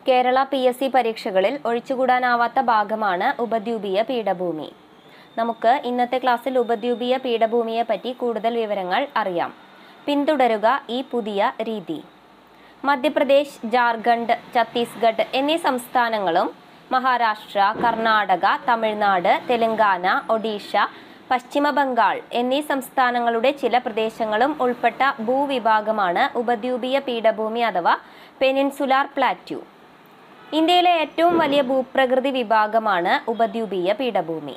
Kerala P S C പരീക്ഷകളിൽ ഒഴിച്ചുകൂടാനാവാത്ത ഭാഗമാണ് ഉപദ്വീപീയ പീഠഭൂമി നമുക്ക് ഇന്നത്തെ ക്ലാസ്സിൽ ഉപദ്വീപീയ പീഠഭൂമിയെ പറ്റി കൂടുതൽ വിവരങ്ങൾ അറിയാം പിന്തുടരുക ഈ പുതിയ രീതി മധ്യപ്രദേശ് ജാർഖണ്ഡ് ഛത്തീസ്ഗഡ് എന്നീ സംസ്ഥാനങ്ങളും മഹാരാഷ്ട്ര കർണാടക തമിഴ്നാട് തെലങ്കാന ഒഡീഷ പശ്ചിമ ബംഗാൾ എന്നീ സംസ്ഥാനങ്ങളുടെ ചില പ്രദേശങ്ങളും ഉൾപ്പെട്ട ഭൂവിഭാഗമാണ് ഉപദ്വീപീയ പീഠഭൂമി അഥവാ പെനിൻസുലാർ പ്ലാറ്റ്യൂ ഇന്ത്യയിലെ ഏറ്റവും വലിയ ഭൂപ്രകൃതി വിഭാഗമാണ് ഉപദ്വീപീയ പീഠഭൂമി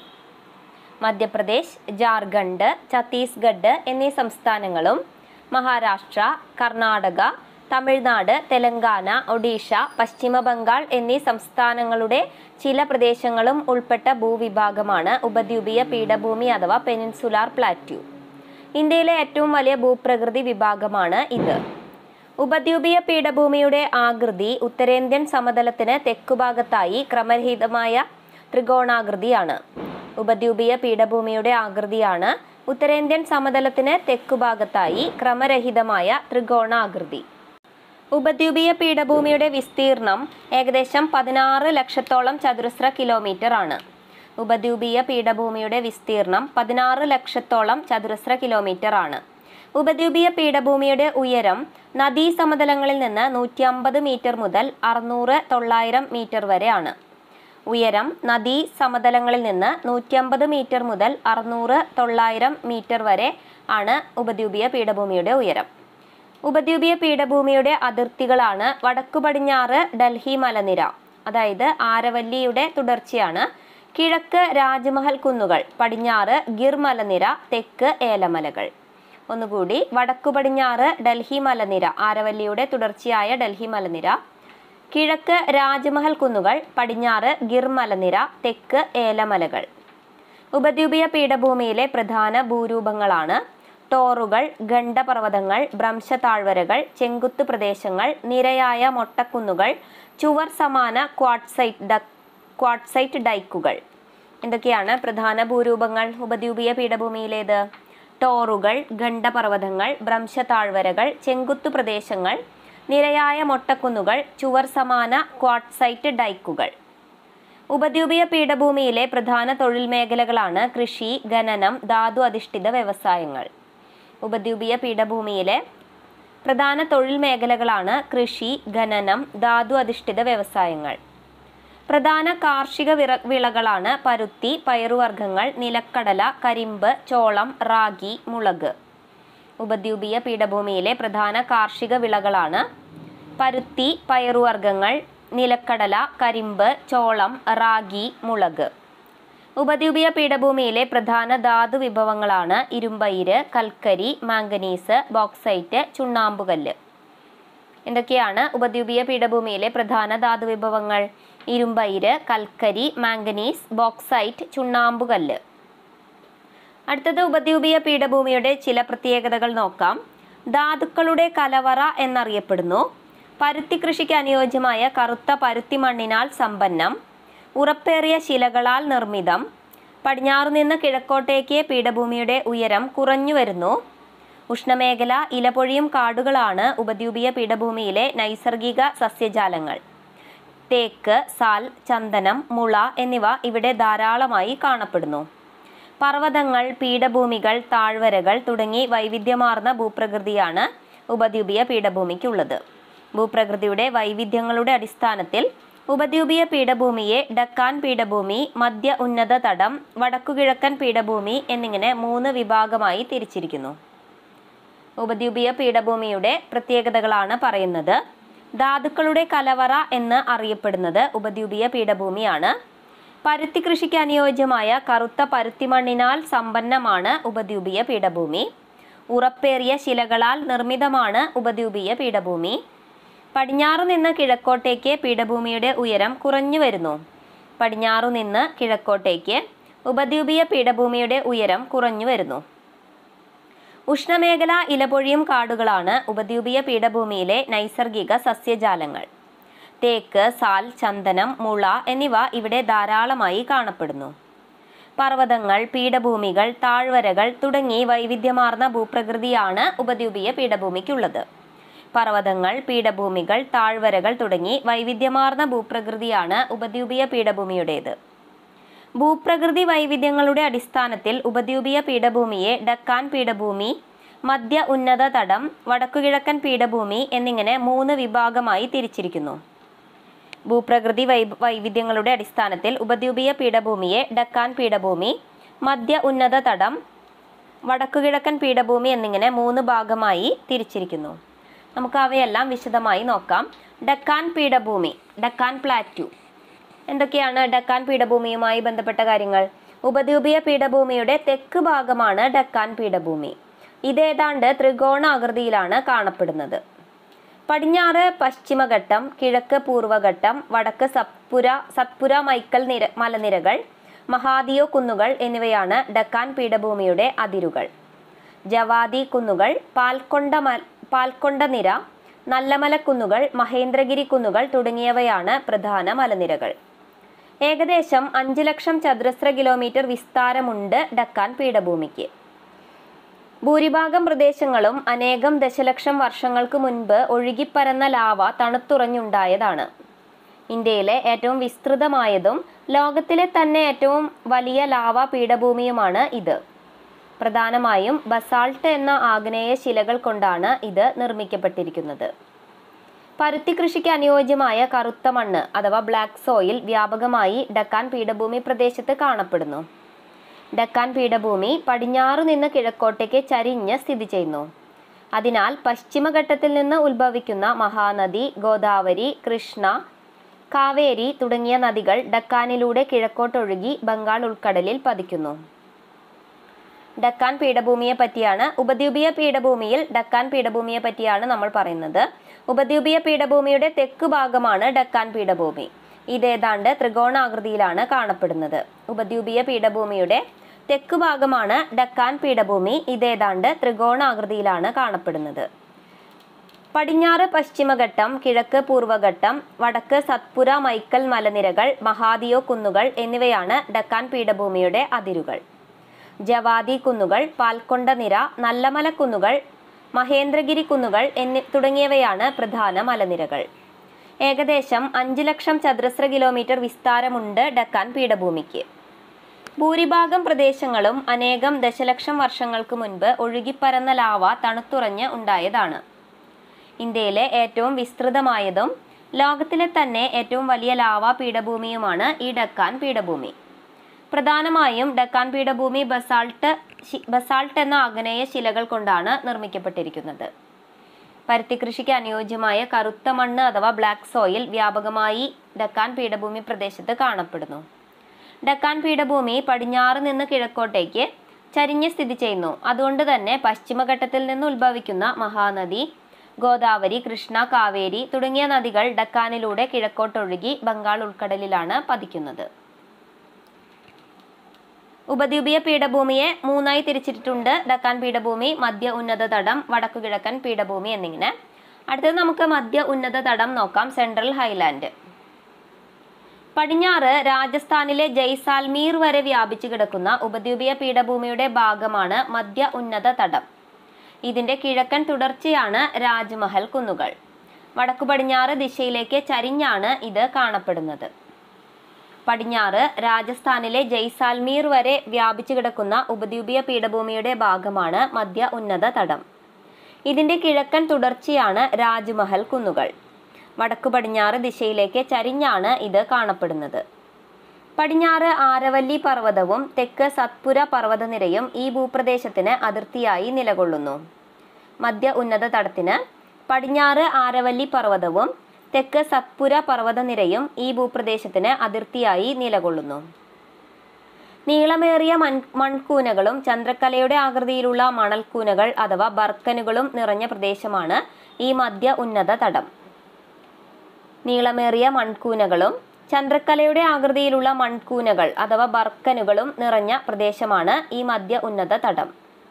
മധ്യപ്രദേശ് ജാർഖണ്ഡ് ഛത്തീസ്ഗഡ് എന്നീ സംസ്ഥാനങ്ങളും മഹാരാഷ്ട്ര കർണാടക തമിഴ്നാട് തെലങ്കാന ഒഡീഷ പശ്ചിമ ബംഗാൾ എന്നീ സംസ്ഥാനങ്ങളുടെ ചില പ്രദേശങ്ങളും ഉൾപ്പെട്ട ഭൂവിഭാഗമാണ് ഉപദ്വീപീയ പീഠഭൂമി അഥവാ പെനിൻസുലാർ പ്ലാറ്റ്യൂ ഇന്ത്യയിലെ ഏറ്റവും വലിയ ഭൂപ്രകൃതി വിഭാഗമാണ് ഇത് ഉപദ്വീപീയ പീഠഭൂമിയുടെ ആകൃതി ഉത്തരേന്ത്യൻ സമതലത്തിന് തെക്കുഭാഗത്തായി ക്രമരഹിതമായ ത്രികോണാകൃതിയാണ് ഉപദ്വീപീയ പീഠഭൂമിയുടെ ആകൃതിയാണ് ഉത്തരേന്ത്യൻ സമതലത്തിന് തെക്കുഭാഗത്തായി ക്രമരഹിതമായ ത്രികോണാകൃതി ഉപദ്വീപീയ പീഠഭൂമിയുടെ വിസ്തീർണം ഏകദേശം പതിനാറ് ലക്ഷത്തോളം ചതുരശ്ര കിലോമീറ്റർ ആണ് ഉപദ്വീപീയ പീഠഭൂമിയുടെ വിസ്തീർണം പതിനാറ് ലക്ഷത്തോളം ചതുരശ്ര കിലോമീറ്റർ ആണ് ഉപദ്വീപീയ പീഠഭൂമിയുടെ ഉയരം നദീസമതലങ്ങളിൽ നിന്ന് നൂറ്റി അമ്പത് മീറ്റർ മുതൽ അറുന്നൂറ് തൊള്ളായിരം മീറ്റർ വരെയാണ് ഉയരം നദീ സമതലങ്ങളിൽ നിന്ന് നൂറ്റി അമ്പത് മീറ്റർ മുതൽ അറുന്നൂറ് തൊള്ളായിരം മീറ്റർ വരെ ആണ് ഉപദ്വീപീയ പീഠഭൂമിയുടെ ഉയരം ഉപദ്വീപീയ പീഠഭൂമിയുടെ അതിർത്തികളാണ് വടക്കു പടിഞ്ഞാറ് ഡൽഹി മലനിര അതായത് ആരവല്ലിയുടെ തുടർച്ചയാണ് കിഴക്ക് രാജ്മഹൽ കുന്നുകൾ പടിഞ്ഞാറ് ഗിർ മലനിര തെക്ക് ഏലമലകൾ ഒന്നുകൂടി വടക്കു പടിഞ്ഞാറ് ഡൽഹി മലനിര ആരവല്ലിയുടെ തുടർച്ചയായ ഡൽഹി മലനിര കിഴക്ക് രാജ്മഹൽ കുന്നുകൾ പടിഞ്ഞാറ് ഗിർ മലനിര തെക്ക് ഏലമലകൾ ഉപദ്വീപീയ പീഠഭൂമിയിലെ പ്രധാന ഭൂരൂപങ്ങളാണ് ടോറുകൾ ഖണ്ഡപർവ്വതങ്ങൾ ഭ്രംശതാഴ്വരകൾ ചെങ്കുത്ത് പ്രദേശങ്ങൾ നിരയായ മൊട്ടക്കുന്നുകൾ ചുവർ സമാന ക്വാഡ്സൈറ്റ് ഡ ക്വാഡ്സൈറ്റ് ഡൈക്കുകൾ എന്തൊക്കെയാണ് പ്രധാന ഭൂരൂപങ്ങൾ ഉപദ്വീപീയ പീഠഭൂമിയിലേത് ടോറുകൾ ഖണ്ഡപർവ്വതങ്ങൾ ഭ്രംശതാഴ്വരകൾ ചെങ്കുത്തു പ്രദേശങ്ങൾ നിരയായ മൊട്ടക്കുന്നുകൾ ചുവർ സമാന ക്വാഡ്സൈറ്റ് ഡൈക്കുകൾ ഉപദ്വീപീയ പീഠഭൂമിയിലെ പ്രധാന തൊഴിൽ മേഖലകളാണ് കൃഷി ഖനനം ധാതു അധിഷ്ഠിത വ്യവസായങ്ങൾ ഉപദ്വീപീയ പീഠഭൂമിയിലെ പ്രധാന തൊഴിൽ മേഖലകളാണ് കൃഷി ഖനനം ധാതു അധിഷ്ഠിത വ്യവസായങ്ങൾ പ്രധാന കാർഷിക വിറ വിളകളാണ് പരുത്തി പയറുവർഗ്ഗങ്ങൾ നിലക്കടല കരിമ്പ് ചോളം റാഗി മുളക് ഉപദ്വീപീയ പീഠഭൂമിയിലെ പ്രധാന കാർഷിക വിളകളാണ് പരുത്തി പയറുവർഗ്ഗങ്ങൾ നിലക്കടല കരിമ്പ് ചോളം റാഗി മുളക് ഉപദ്വീപീയ പീഠഭൂമിയിലെ പ്രധാന ധാതു വിഭവങ്ങളാണ് ഇരുമ്പയിര് കൽക്കരി മാംഗനീസ് ബോക്സൈറ്റ് ചുണ്ണാമ്പുകല്ല് എന്തൊക്കെയാണ് ഉപദ്വീപീയ പീഠഭൂമിയിലെ പ്രധാന ധാതു വിഭവങ്ങൾ ഇരുമ്പയിര് കൽക്കരി മാംഗനീസ് ബോക്സൈറ്റ് ചുണ്ണാമ്പുകല്ല് അടുത്തത് ഉപദ്വീപീയ പീഠഭൂമിയുടെ ചില പ്രത്യേകതകൾ നോക്കാം ധാതുക്കളുടെ കലവറ എന്നറിയപ്പെടുന്നു പരുത്തി കൃഷിക്ക് അനുയോജ്യമായ കറുത്ത പരുത്തി മണ്ണിനാൽ സമ്പന്നം ഉറപ്പേറിയ ശിലകളാൽ നിർമ്മിതം പടിഞ്ഞാറു നിന്ന് കിഴക്കോട്ടേക്ക് പീഠഭൂമിയുടെ ഉയരം കുറഞ്ഞു വരുന്നു ഉഷ്ണമേഖല ഇലപൊഴിയും കാടുകളാണ് ഉപദ്വീപീയ പീഠഭൂമിയിലെ നൈസർഗിക സസ്യജാലങ്ങൾ തേക്ക് സാൽ ചന്ദനം മുള എന്നിവ ഇവിടെ ധാരാളമായി കാണപ്പെടുന്നു പർവ്വതങ്ങൾ പീഠഭൂമികൾ താഴ്വരകൾ തുടങ്ങി വൈവിധ്യമാർന്ന ഭൂപ്രകൃതിയാണ് ഉപദ്വീപീയ പീഠഭൂമിക്കുള്ളത് ഭൂപ്രകൃതിയുടെ വൈവിധ്യങ്ങളുടെ അടിസ്ഥാനത്തിൽ ഉപദ്വീപീയ പീഠഭൂമിയെ ഡക്കാൻ പീഠഭൂമി മധ്യ ഉന്നത തടം വടക്കുകിഴക്കൻ പീഠഭൂമി എന്നിങ്ങനെ മൂന്ന് വിഭാഗമായി തിരിച്ചിരിക്കുന്നു ഉപദ്വീപീയ പീഠഭൂമിയുടെ പ്രത്യേകതകളാണ് പറയുന്നത് ധാതുക്കളുടെ കലവറ എന്ന് അറിയപ്പെടുന്നത് ഉപദ്വീപീയ പീഠഭൂമിയാണ് പരുത്തി കൃഷിക്ക് അനുയോജ്യമായ കറുത്ത പരുത്തി മണ്ണിനാൽ സമ്പന്നമാണ് ഉപദ്വീപീയ പീഠഭൂമി ഉറപ്പേറിയ ശിലകളാൽ നിർമ്മിതമാണ് ഉപദ്വീപീയ പീഠഭൂമി പടിഞ്ഞാറു നിന്ന് കിഴക്കോട്ടേക്ക് പീഠഭൂമിയുടെ ഉയരം കുറഞ്ഞു വരുന്നു പടിഞ്ഞാറു നിന്ന് കിഴക്കോട്ടേക്ക് ഉപദ്വീപീയ പീഠഭൂമിയുടെ ഉയരം കുറഞ്ഞു വരുന്നു ഉഷ്ണമേഖല ഇലപൊഴിയും കാടുകളാണ് ഉപദ്വീപീയ പീഠഭൂമിയിലെ നൈസർഗിക സസ്യജാലങ്ങൾ തേക്ക് സാൽ ചന്ദനം മുള എന്നിവ ഇവിടെ ധാരാളമായി കാണപ്പെടുന്നു പർവ്വതങ്ങൾ പീഠഭൂമികൾ താഴ്വരകൾ തുടങ്ങി വൈവിധ്യമാർന്ന ഭൂപ്രകൃതിയാണ് ഉപദ്വീപീയ പീഠഭൂമിക്കുള്ളത് പർവ്വതങ്ങൾ പീഠഭൂമികൾ താഴ്വരകൾ തുടങ്ങി വൈവിധ്യമാർന്ന ഭൂപ്രകൃതിയാണ് ഉപദ്വീപീയ പീഠഭൂമിയുടേത് ഭൂപ്രകൃതി വൈവിധ്യങ്ങളുടെ അടിസ്ഥാനത്തിൽ ഉപദ്വീപീയ പീഠഭൂമിയെ ഡക്കാൻ പീഠഭൂമി മധ്യ ഉന്നത തടം വടക്കുകിഴക്കൻ പീഠഭൂമി എന്നിങ്ങനെ മൂന്ന് വിഭാഗമായി തിരിച്ചിരിക്കുന്നു ഭൂപ്രകൃതി വൈ വൈവിധ്യങ്ങളുടെ അടിസ്ഥാനത്തിൽ ഉപദ്വീപീയ പീഠഭൂമിയെ ഡക്കാൻ പീഠഭൂമി മധ്യ ഉന്നത തടം വടക്കുകിഴക്കൻ പീഠഭൂമി എന്നിങ്ങനെ മൂന്ന് ഭാഗമായി തിരിച്ചിരിക്കുന്നു നമുക്ക് അവയെല്ലാം വിശദമായി നോക്കാം ഡക്കാൻ പീഠഭൂമി ഡക്കാൻ പ്ലാറ്റു എന്തൊക്കെയാണ് ഡക്കാൻ പീഠഭൂമിയുമായി ബന്ധപ്പെട്ട കാര്യങ്ങൾ ഉപദ്വീപീയ പീഠഭൂമിയുടെ തെക്ക് ഭാഗമാണ് ഡക്കാൻ പീഠഭൂമി ഇതേതാണ്ട് ത്രികോണാകൃതിയിലാണ് കാണപ്പെടുന്നത് പടിഞ്ഞാറ് പശ്ചിമഘട്ടം കിഴക്ക് പൂർവ്വഘട്ടം വടക്ക് സത്പുര സത്പുര മൈക്കൽ നിര മലനിരകൾ മഹാദിയോ കുന്നുകൾ എന്നിവയാണ് ഡക്കാൻ പീഠഭൂമിയുടെ അതിരുകൾ ജവാദി കുന്നുകൾ പാൽക്കൊണ്ട മ പാൽക്കൊണ്ട നിര നല്ലമല കുന്നുകൾ മഹേന്ദ്രഗിരി കുന്നുകൾ തുടങ്ങിയവയാണ് പ്രധാന മലനിരകൾ ഏകദേശം അഞ്ച് ലക്ഷം ചതുരശ്ര കിലോമീറ്റർ വിസ്താരമുണ്ട് ഡക്കാൻ പീഠഭൂമിക്ക് ഭൂരിഭാഗം പ്രദേശങ്ങളും അനേകം ദശലക്ഷം വർഷങ്ങൾക്ക് മുൻപ് ഒഴുകിപ്പരന്ന ലാവ തണുത്തുറഞ്ഞുണ്ടായതാണ് ഇന്ത്യയിലെ ഏറ്റവും വിസ്തൃതമായതും ലോകത്തിലെ തന്നെ ഏറ്റവും വലിയ ലാവ പീഠഭൂമിയുമാണ് ഇത് പ്രധാനമായും ബസാൾട്ട് എന്ന ആഗ്നേയ ശിലകൾ കൊണ്ടാണ് ഇത് നിർമ്മിക്കപ്പെട്ടിരിക്കുന്നത് പരുത്തി കൃഷിക്ക് അനുയോജ്യമായ കറുത്ത മണ്ണ് അഥവാ ബ്ലാക്ക് സോയിൽ വ്യാപകമായി ഡക്കാൻ പീഠഭൂമി പ്രദേശത്ത് കാണപ്പെടുന്നു ഡക്കാൻ പീഠഭൂമി പടിഞ്ഞാറ് നിന്ന് കിഴക്കോട്ടേക്ക് ചരിഞ്ഞ് സ്ഥിതി ചെയ്യുന്നു അതിനാൽ പശ്ചിമഘട്ടത്തിൽ നിന്ന് ഉത്ഭവിക്കുന്ന മഹാനദി ഗോദാവരി കൃഷ്ണ കാവേരി തുടങ്ങിയ നദികൾ ഡക്കാനിലൂടെ കിഴക്കോട്ടൊഴുകി ബംഗാൾ ഉൾക്കടലിൽ പതിക്കുന്നു ഡക്കാൻ പീഠഭൂമിയെ പറ്റിയാണ് ഉപദ്വീപീയ പീഠഭൂമിയിൽ ഡക്കാൻ പീഠഭൂമിയെ പറ്റിയാണ് നമ്മൾ പറയുന്നത് ഉപദ്വീപീയ പീഠഭൂമിയുടെ തെക്ക് ഭാഗമാണ് ഡക്കാൻ പീഠഭൂമി ഇതേതാണ്ട് ത്രികോണാകൃതിയിലാണ് കാണപ്പെടുന്നത് ഉപദ്വീപീയ പീഠഭൂമിയുടെ തെക്ക് ഭാഗമാണ് ഡക്കാൻ പീഠഭൂമി ഇതേതാണ്ട് ത്രികോണാകൃതിയിലാണ് കാണപ്പെടുന്നത് പടിഞ്ഞാറ് പശ്ചിമഘട്ടം കിഴക്ക് പൂർവ്വഘട്ടം വടക്ക് സത്പുര മൈക്കൽ മലനിരകൾ മഹാദിയോ കുന്നുകൾ എന്നിവയാണ് ഡക്കാൻ പീഠഭൂമിയുടെ അതിരുകൾ ജവാദി കുന്നുകൾ പാൽക്കൊണ്ട നിര നല്ലമല കുന്നുകൾ മഹേന്ദ്രഗിരി കുന്നുകൾ എന്നി തുടങ്ങിയവയാണ് പ്രധാന മലനിരകൾ ഏകദേശം അഞ്ച് ലക്ഷം ചതുരശ്ര കിലോമീറ്റർ വിസ്താരമുണ്ട് ഡക്കാൻ പീഠഭൂമിക്ക് ഭൂരിഭാഗം പ്രദേശങ്ങളും അനേകം ദശലക്ഷം വർഷങ്ങൾക്ക് മുൻപ് ഒഴുകിപ്പരന്ന ലാവ തണുത്തുറഞ്ഞ് ഉണ്ടായതാണ് ഇന്ത്യയിലെ ഏറ്റവും വിസ്തൃതമായതും ലോകത്തിലെ തന്നെ ഏറ്റവും വലിയ ലാവ പീഠഭൂമിയുമാണ് ഈ ഡക്കാൻ പീഠഭൂമി പ്രധാനമായും ഡക്കാൻ പീഠഭൂമി ബസാൾട്ട് ശി- ബസാൾട്ട് എന്ന ആഗ്നേയ ശിലകൾ കൊണ്ടാണ് നിർമ്മിക്കപ്പെട്ടിരിക്കുന്നത് പരുത്തി കൃഷിക്ക് അനുയോജ്യമായ കറുത്ത മണ്ണ് അഥവാ ബ്ലാക്ക് സോയിൽ വ്യാപകമായി ഡക്കാൻ പീഠഭൂമി പ്രദേശത്ത് കാണപ്പെടുന്നു ഡക്കാൻ പീഠഭൂമി പടിഞ്ഞാറ് നിന്ന് കിഴക്കോട്ടേക്ക് ചരിഞ്ഞ് സ്ഥിതി ചെയ്യുന്നു അതുകൊണ്ട് തന്നെ പശ്ചിമഘട്ടത്തിൽ നിന്ന് ഉത്ഭവിക്കുന്ന മഹാനദി ഗോദാവരി കൃഷ്ണ കാവേരി തുടങ്ങിയ നദികൾ ഡക്കാനിലൂടെ കിഴക്കോട്ടൊഴുകി ബംഗാൾ ഉൾക്കടലിലാണ് പതിക്കുന്നത് ഉപദ്വീപീയ പീഠഭൂമിയെ മൂന്നായി തിരിച്ചിട്ടുണ്ട് ഡക്കാൻ പീഠഭൂമി മധ്യ ഉന്നത തടം വടക്കു കിഴക്കൻ പീഠഭൂമി എന്നിങ്ങനെ അടുത്തത് നമുക്ക് മധ്യ ഉന്നത തടം നോക്കാം സെൻട്രൽ ഹൈലാൻഡ് പടിഞ്ഞാറ് രാജസ്ഥാനിലെ ജയ്സാൽമീർ വരെ വ്യാപിച്ചു കിടക്കുന്ന ഉപദ്വീപീയ പീഠഭൂമിയുടെ ഭാഗമാണ് മധ്യ ഉന്നത തടം ഇതിന്റെ കിഴക്കൻ തുടർച്ചയാണ് രാജ്മഹൽ കുന്നുകൾ വടക്കു പടിഞ്ഞാറ് ദിശയിലേക്ക് ചരിഞ്ഞാണ് ഇത് കാണപ്പെടുന്നത് പടിഞ്ഞാറ് രാജസ്ഥാനിലെ ജയ്സാൽമീർ വരെ വ്യാപിച്ചു കിടക്കുന്ന ഉപദ്വീപീയ പീഠഭൂമിയുടെ ഭാഗമാണ് മധ്യ ഉന്നത തടം ഇതിന്റെ കിഴക്കൻ തുടർച്ചയാണ് രാജ്മഹൽ കുന്നുകൾ വടക്കു പടിഞ്ഞാറ് ദിശയിലേക്ക് ചരിഞ്ഞാണ് ഇത് കാണപ്പെടുന്നത് പടിഞ്ഞാറ് ആരവല്ലി പർവ്വതവും തെക്ക് സത്പുര പർവ്വതനിരയും ഈ ഭൂപ്രദേശത്തിന് അതിർത്തിയായി നിലകൊള്ളുന്നു മധ്യ ഉന്നത തടത്തിന് പടിഞ്ഞാറ് ആരവല്ലി പർവ്വതവും തെക്ക് സത്പുര പർവ്വതനിരയും ഈ ഭൂപ്രദേശത്തിന് അതിർത്തിയായി നിലകൊള്ളുന്നു നീളമേറിയ മൺ മൺകൂനകളും ചന്ദ്രക്കലയുടെ ആകൃതിയിലുള്ള മണൽക്കൂനകൾ അഥവാ ബർക്കനുകളും നിറഞ്ഞ പ്രദേശമാണ് ഈ മധ്യ ഉന്നത തടം നീളമേറിയ മൺകൂനകളും ചന്ദ്രക്കലയുടെ ആകൃതിയിലുള്ള മൺകൂനകൾ അഥവാ ബർക്കനുകളും നിറഞ്ഞ പ്രദേശമാണ് ഈ മധ്യ ഉന്നത തടം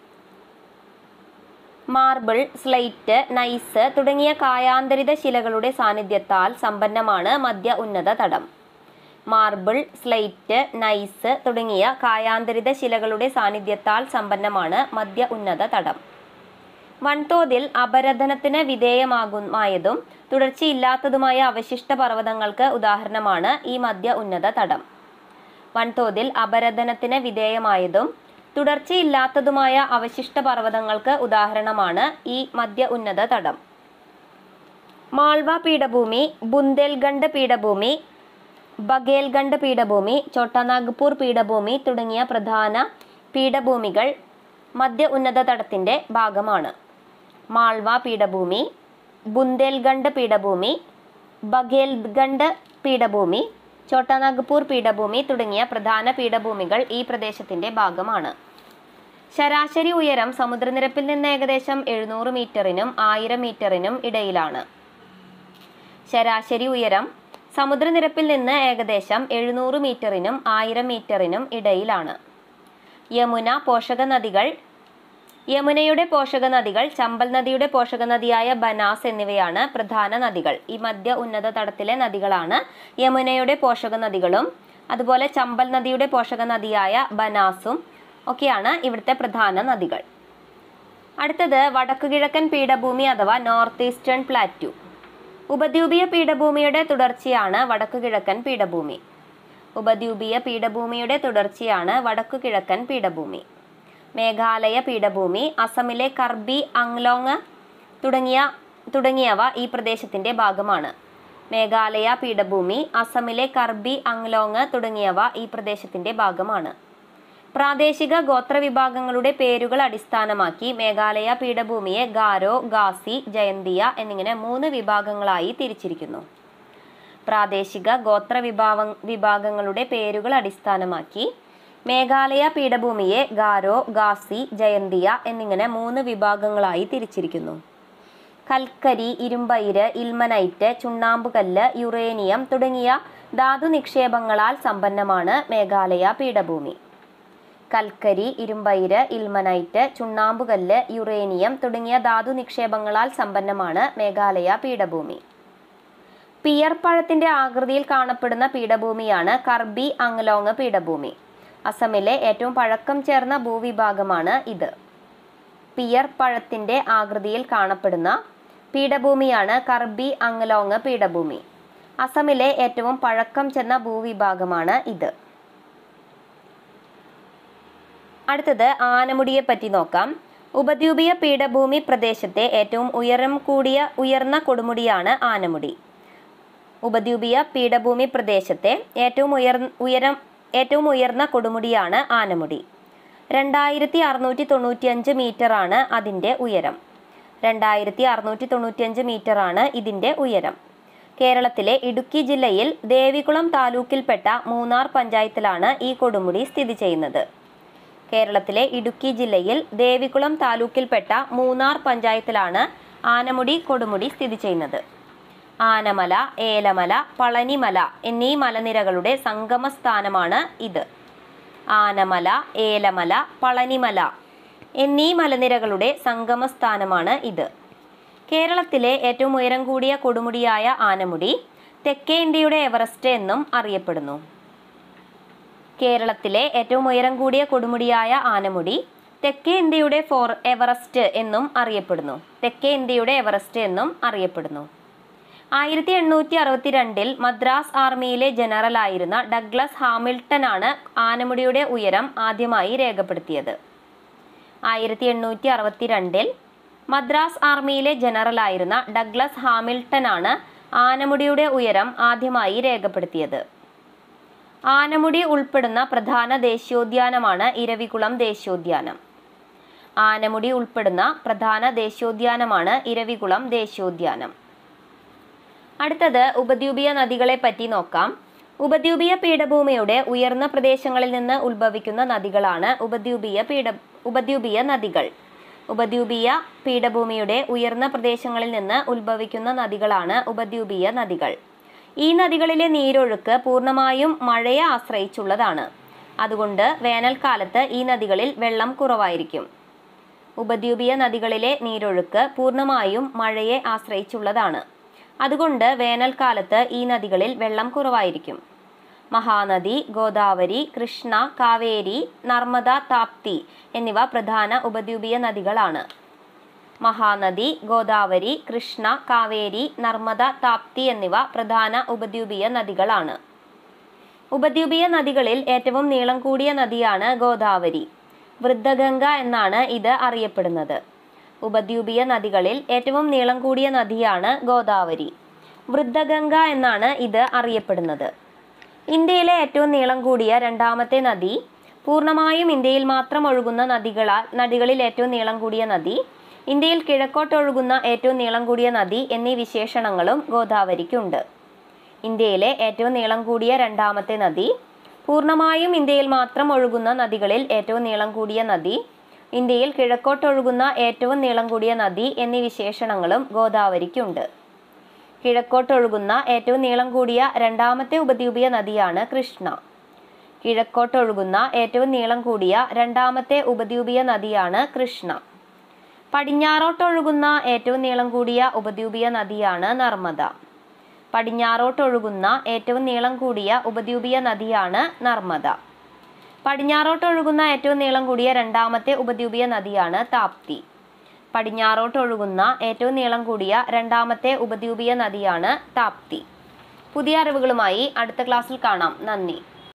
മാർബിൾ സ്ലൈറ്റ് നൈസ് തുടങ്ങിയ കായാന്തരിത ശിലകളുടെ സാന്നിധ്യത്താൽ സമ്പന്നമാണ് മധ്യ ഉന്നത തടം മാർബിൾ സ്ലൈറ്റ് നൈസ് തുടങ്ങിയ കായാന്തരിത ശിലകളുടെ സാന്നിധ്യത്താൽ സമ്പന്നമാണ് മധ്യ ഉന്നത തടം വൻതോതിൽ അപരദനത്തിന് വിധേയമാകുമായതും തുടർച്ചയില്ലാത്തതുമായ അവശിഷ്ട പർവ്വതങ്ങൾക്ക് ഉദാഹരണമാണ് ഈ മധ്യ ഉന്നത തടം വൻതോതിൽ അപരദനത്തിന് വിധേയമായതും തുടർച്ചയില്ലാത്തതുമായ അവശിഷ്ട പർവ്വതങ്ങൾക്ക് ഉദാഹരണമാണ് ഈ മധ്യ ഉന്നത തടം മാൾവ പീഠഭൂമി ബുന്ദേൽഖണ്ഡ് പീഠഭൂമി ബഗേൽഖണ്ഡ് പീഠഭൂമി ചോട്ടാനാഗ്പൂർ പീഠഭൂമി തുടങ്ങിയ പ്രധാന പീഠഭൂമികൾ മധ്യ ഉന്നത തടത്തിന്റെ ഭാഗമാണ് മാൾവ പീഠഭൂമി ബുന്ദേൽഖണ്ഡ് പീഠഭൂമി ബഗേൽഖണ്ഡ് പീഠഭൂമി ചോട്ടാനാഗ്പൂർ പീഠഭൂമി തുടങ്ങിയ പ്രധാന പീഠഭൂമികൾ ഈ പ്രദേശത്തിന്റെ ഭാഗമാണ് ശരാശരി ഉയരം സമുദ്രനിരപ്പിൽ നിന്ന് ഏകദേശം എഴുന്നൂറ് മീറ്ററിനും ആയിരം മീറ്ററിനും ഇടയിലാണ് ശരാശരി ഉയരം സമുദ്രനിരപ്പിൽ നിന്ന് ഏകദേശം എഴുന്നൂറ് മീറ്ററിനും ആയിരം മീറ്ററിനും ഇടയിലാണ് യമുന പോഷക നദികൾ യമുനയുടെ പോഷക നദികൾ ചമ്പൽ നദിയുടെ പോഷക നദിയായ ബനാസ് എന്നിവയാണ് പ്രധാന നദികൾ ഈ മധ്യ ഉന്നത തടത്തിലെ നദികളാണ് യമുനയുടെ പോഷക നദികളും അതുപോലെ ചമ്പൽ നദിയുടെ പോഷക നദിയായ ബനാസും ഒക്കെയാണ് ഇവിടുത്തെ പ്രധാന നദികൾ അടുത്തത് വടക്കുകിഴക്കൻ പീഠഭൂമി അഥവാ നോർത്ത് ഈസ്റ്റേൺ പ്ലാറ്റ്യൂ ഉപദ്വീപീയ പീഠഭൂമിയുടെ തുടർച്ചയാണ് വടക്കുകിഴക്കൻ പീഠഭൂമി ഉപദ്വീപീയ പീഠഭൂമിയുടെ തുടർച്ചയാണ് വടക്കുകിഴക്കൻ പീഠഭൂമി മേഘാലയ പീഠഭൂമി അസമിലെ കർബി അങ്ലോങ് തുടങ്ങിയ തുടങ്ങിയവ ഈ പ്രദേശത്തിന്റെ ഭാഗമാണ് മേഘാലയ പീഠഭൂമി അസമിലെ കർബി അങ്ലോങ് തുടങ്ങിയവ ഈ പ്രദേശത്തിന്റെ ഭാഗമാണ് പ്രാദേശിക ഗോത്രവിഭാഗങ്ങളുടെ പേരുകൾ അടിസ്ഥാനമാക്കി മേഘാലയ പീഠഭൂമിയെ ഗാരോ ഗാസി ജയന്തിയ എന്നിങ്ങനെ മൂന്ന് വിഭാഗങ്ങളായി തിരിച്ചിരിക്കുന്നു പ്രാദേശിക ഗോത്ര വിഭാഗ വിഭാഗങ്ങളുടെ പേരുകൾ അടിസ്ഥാനമാക്കി മേഘാലയ പീഠഭൂമിയെ ഗാരോ ഗാസി ജയന്തിയ എന്നിങ്ങനെ മൂന്ന് വിഭാഗങ്ങളായി തിരിച്ചിരിക്കുന്നു കൽക്കരി ഇരുമ്പയിര് ഇൽമനൈറ്റ് ചുണ്ണാമ്പുകല്ല് യുറേനിയം തുടങ്ങിയ ധാതു നിക്ഷേപങ്ങളാൽ സമ്പന്നമാണ് മേഘാലയ പീഠഭൂമി കൽക്കരി ഇരുമ്പയിര് ഇൽമനൈറ്റ് ചുണ്ണാമ്പുകല്ല് യുറേനിയം തുടങ്ങിയ ധാതു നിക്ഷേപങ്ങളാൽ സമ്പന്നമാണ് മേഘാലയ പീഠഭൂമി പിയർപ്പഴത്തിന്റെ ആകൃതിയിൽ കാണപ്പെടുന്ന പീഠഭൂമിയാണ് കർബി അങ്ലോങ് പീഠഭൂമി അസമിലെ ഏറ്റവും പഴക്കം ചേർന്ന ഭൂവിഭാഗമാണ് ഇത് പിയർ പഴത്തിന്റെ ആകൃതിയിൽ കാണപ്പെടുന്ന പീഠഭൂമിയാണ് കർബി അങ്ലോങ് പീഠഭൂമി അസമിലെ ഏറ്റവും പഴക്കം ചെന്ന ഭൂവിഭാഗമാണ് ഇത് അടുത്തത് ആനമുടിയെ പറ്റി നോക്കാം ഉപദ്വീപീയ പീഠഭൂമി പ്രദേശത്തെ ഏറ്റവും ഉയരം കൂടിയ ഉയർന്ന കൊടുമുടിയാണ് ആനമുടി ഉപദ്വീപീയ പീഠഭൂമി പ്രദേശത്തെ ഏറ്റവും ഉയർ ഉയരം ഏറ്റവും ഉയർന്ന കൊടുമുടിയാണ് ആനമുടി രണ്ടായിരത്തി അറുന്നൂറ്റി തൊണ്ണൂറ്റിയഞ്ച് മീറ്ററാണ് അതിൻ്റെ ഉയരം രണ്ടായിരത്തി അറുന്നൂറ്റി തൊണ്ണൂറ്റിയഞ്ച് മീറ്ററാണ് ഇതിൻ്റെ ഉയരം കേരളത്തിലെ ഇടുക്കി ജില്ലയിൽ ദേവികുളം താലൂക്കിൽപ്പെട്ട മൂന്നാർ പഞ്ചായത്തിലാണ് ഈ കൊടുമുടി സ്ഥിതി ചെയ്യുന്നത് കേരളത്തിലെ ഇടുക്കി ജില്ലയിൽ ദേവികുളം താലൂക്കിൽപ്പെട്ട മൂന്നാർ പഞ്ചായത്തിലാണ് ആനമുടി കൊടുമുടി സ്ഥിതി ചെയ്യുന്നത് ആനമല ഏലമല പളനിമല എന്നീ മലനിരകളുടെ സംഗമ സ്ഥാനമാണ് ഇത് ആനമല ഏലമല പളനിമല എന്നീ മലനിരകളുടെ സംഗമ സ്ഥാനമാണ് ഇത് കേരളത്തിലെ ഏറ്റവും ഉയരം കൂടിയ കൊടുമുടിയായ ആനമുടി തെക്കേ ഇന്ത്യയുടെ എവറസ്റ്റ് എന്നും അറിയപ്പെടുന്നു കേരളത്തിലെ ഏറ്റവും ഉയരം കൂടിയ കൊടുമുടിയായ ആനമുടി തെക്കേ ഇന്ത്യയുടെ ഫോർ എവറസ്റ്റ് എന്നും അറിയപ്പെടുന്നു തെക്കേ ഇന്ത്യയുടെ എവറസ്റ്റ് എന്നും അറിയപ്പെടുന്നു ആയിരത്തി എണ്ണൂറ്റി അറുപത്തിരണ്ടിൽ മദ്രാസ് ആർമിയിലെ ജനറലായിരുന്ന ഡഗ്ലസ് ഹാമിൽട്ടൺ ആണ് ആനമുടിയുടെ ഉയരം ആദ്യമായി രേഖപ്പെടുത്തിയത് ആയിരത്തി എണ്ണൂറ്റി അറുപത്തിരണ്ടിൽ മദ്രാസ് ആർമിയിലെ ജനറലായിരുന്ന ഡഗ്ലസ് ഹാമിൽട്ടൺ ആണ് ആനമുടിയുടെ ഉയരം ആദ്യമായി രേഖപ്പെടുത്തിയത് ആനമുടി ഉൾപ്പെടുന്ന പ്രധാന ദേശീയോദ്യാനമാണ് ഇരവികുളം ദേശീയോദ്യാനം ആനമുടി ഉൾപ്പെടുന്ന പ്രധാന ദേശീയോദ്യാനമാണ് ഇരവികുളം ദേശീയോദ്യാനം അടുത്തത് ഉപദ്വീപീയ നദികളെ പറ്റി നോക്കാം ഉപദ്വീപീയ പീഠഭൂമിയുടെ ഉയർന്ന പ്രദേശങ്ങളിൽ നിന്ന് ഉത്ഭവിക്കുന്ന നദികളാണ് ഉപദ്വീപീയ പീഠ ഉപദ്വീപീയ നദികൾ ഉപദ്വീപീയ പീഠഭൂമിയുടെ ഉയർന്ന പ്രദേശങ്ങളിൽ നിന്ന് ഉത്ഭവിക്കുന്ന നദികളാണ് ഉപദ്വീപീയ നദികൾ ഈ നദികളിലെ നീരൊഴുക്ക് പൂർണ്ണമായും മഴയെ ആശ്രയിച്ചുള്ളതാണ് അതുകൊണ്ട് വേനൽക്കാലത്ത് ഈ നദികളിൽ വെള്ളം കുറവായിരിക്കും ഉപദ്വീപീയ നദികളിലെ നീരൊഴുക്ക് പൂർണ്ണമായും മഴയെ ആശ്രയിച്ചുള്ളതാണ് അതുകൊണ്ട് വേനൽക്കാലത്ത് ഈ നദികളിൽ വെള്ളം കുറവായിരിക്കും മഹാനദി ഗോദാവരി കൃഷ്ണ കാവേരി നർമ്മദ താപ്തി എന്നിവ പ്രധാന ഉപദ്വീപീയ നദികളാണ് മഹാനദി ഗോദാവരി കൃഷ്ണ കാവേരി നർമ്മദ താപ്തി എന്നിവ പ്രധാന ഉപദ്വീപീയ നദികളാണ് ഉപദ്വീപീയ നദികളിൽ ഏറ്റവും നീളം കൂടിയ നദിയാണ് ഗോദാവരി വൃദ്ധഗംഗ എന്നാണ് ഇത് അറിയപ്പെടുന്നത് ഉപദ്വീപീയ നദികളിൽ ഏറ്റവും നീളം കൂടിയ നദിയാണ് ഗോദാവരി വൃദ്ധഗംഗ എന്നാണ് ഇത് അറിയപ്പെടുന്നത് ഇന്ത്യയിലെ ഏറ്റവും നീളം കൂടിയ രണ്ടാമത്തെ നദി പൂർണ്ണമായും ഇന്ത്യയിൽ മാത്രം ഒഴുകുന്ന നദികളാൽ നദികളിൽ ഏറ്റവും നീളം കൂടിയ നദി ഇന്ത്യയിൽ കിഴക്കോട്ടൊഴുകുന്ന ഏറ്റവും നീളം കൂടിയ നദി എന്നീ വിശേഷണങ്ങളും ഗോദാവരിക്കുണ്ട് ഇന്ത്യയിലെ ഏറ്റവും നീളം കൂടിയ രണ്ടാമത്തെ നദി പൂർണ്ണമായും ഇന്ത്യയിൽ മാത്രം ഒഴുകുന്ന നദികളിൽ ഏറ്റവും നീളം കൂടിയ നദി ഇന്ത്യയിൽ കിഴക്കോട്ടൊഴുകുന്ന ഏറ്റവും നീളം കൂടിയ നദി എന്നീ വിശേഷണങ്ങളും ഗോദാവരിക്കുണ്ട് കിഴക്കോട്ടൊഴുകുന്ന ഏറ്റവും നീളം കൂടിയ രണ്ടാമത്തെ ഉപദ്വീപീയ നദിയാണ് കൃഷ്ണ കിഴക്കോട്ടൊഴുകുന്ന ഏറ്റവും നീളം കൂടിയ രണ്ടാമത്തെ ഉപദ്വീപീയ നദിയാണ് കൃഷ്ണ പടിഞ്ഞാറോട്ടൊഴുകുന്ന ഏറ്റവും നീളം കൂടിയ ഉപദ്വീപീയ നദിയാണ് നർമ്മദ പടിഞ്ഞാറോട്ടൊഴുകുന്ന ഏറ്റവും നീളം കൂടിയ ഉപദ്വീപീയ നദിയാണ് നർമ്മദ പടിഞ്ഞാറോട്ടൊഴുകുന്ന ഏറ്റവും നീളം കൂടിയ രണ്ടാമത്തെ ഉപദ്വീപീയ നദിയാണ് താപ്തി പടിഞ്ഞാറോട്ടൊഴുകുന്ന ഏറ്റവും നീളം കൂടിയ രണ്ടാമത്തെ ഉപദ്വീപീയ നദിയാണ് താപ്തി പുതിയ അറിവുകളുമായി അടുത്ത ക്ലാസ്സിൽ കാണാം നന്ദി